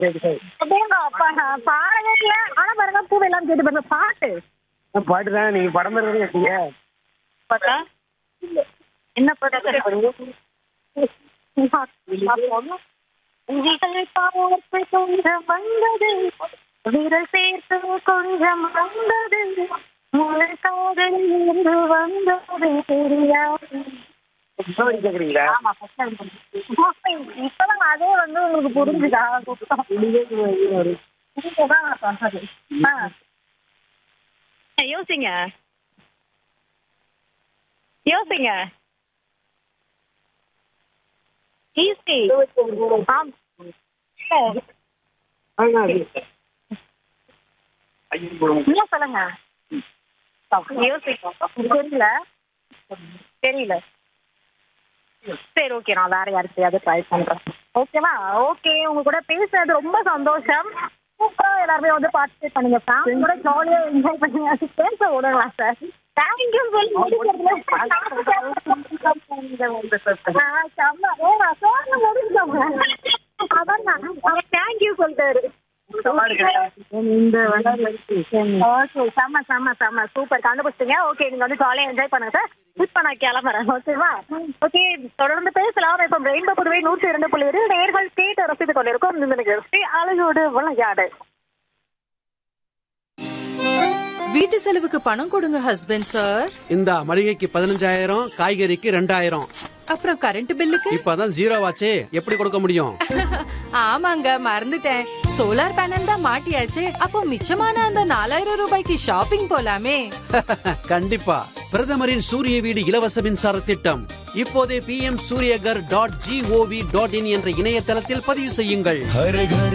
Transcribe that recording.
சரி சரி அப்படியேங்க அப்பா பாடவே இல்ல ஆனா பாருங்க பூவை எல்லாம் கேட்டு பாருங்க பாட்டு பாட்டு தானே நீங்க படம் பேர் கேட்டீங்க பார்த்தா என்ன பாட்டு விழிகள் பார்த்து கொஞ்சம் வந்தது விரல் சேர்த்து கொஞ்சம் வந்தது முழுக்காக இருந்து வந்தது தெரியாது இப்படி கேக்குறீங்களா ஆமா இப்பதான் அதே வந்து உங்களுக்கு புரிஞ்சுதா சுத்தம் இதுதான் நான் சொல்றது ஆ யோசிங்க யோசிங்க ஈஸி ஆம் இன்னும் சொல்லுங்க யோசிங்க தெரியல தெரியல சரி ஓகே நான் வேற யாருக்கையாவது ட்ரை பண்றேன் ஓகேவா ஓகே உங்க கூட பேசுறது ரொம்ப சந்தோஷம் சூப்பரா எல்லாருமே வந்து பார்ட்டிசிபேட் பண்ணுங்க ஃபேமிலி கூட ஜாலியா என்ஜாய் பண்ணுங்க பேச விடங்களா சார் தேங்க்யூ சொல்லி முடிக்கிறதுல ஆ, செம்ம. ஏ, நான் சொல்ல முடிஞ்சவங்க. அதான் நான். அவர் தேங்க்யூ சொல்லிட்டாரு இந்த வெள்ளாடுல இருக்கு ஓகே செம்ம செம்ம செம்ம சூப்பர் கண்டுபிடிச்சிங்க ஓகே நீங்க வந்து ஜாலியா என்ஜாய் பண்ணுங்க சார் இப்ப நான் கிளம்புறேன் ஓகேவா ஓகே தொடர்ந்து பேசலாம் இப்ப ரெயின்போ புதுவை நூற்றி இரண்டு புள்ளி இரு நேர்கள் கேட்டு ரசித்துக் கொண்டிருக்கும் இந்த நிகழ்ச்சி அழகோடு விளையாடு வீட்டு செலவுக்கு பணம் கொடுங்க ஹஸ்பண்ட் சார் இந்த மளிகைக்கு பதினஞ்சாயிரம் காய்கறிக்கு ரெண்டாயிரம் அப்புறம் கரண்ட் பில்லுக்கு இப்பதான் ஜீரோ ஆச்சே எப்படி கொடுக்க முடியும் ஆமாங்க மறந்துட்டேன் சோலார் பேனல் தான் மாட்டியாச்சு அப்போ மிச்சமான அந்த நாலாயிரம் ரூபாய்க்கு ஷாப்பிங் போலாமே கண்டிப்பா பிரதமரின் சூரிய வீடு இலவச மின்சார திட்டம் இப்போதே P M Suryaghar dot gov dot in என்ற இணையதளத்தில் பதிவு செய்யுங்கள்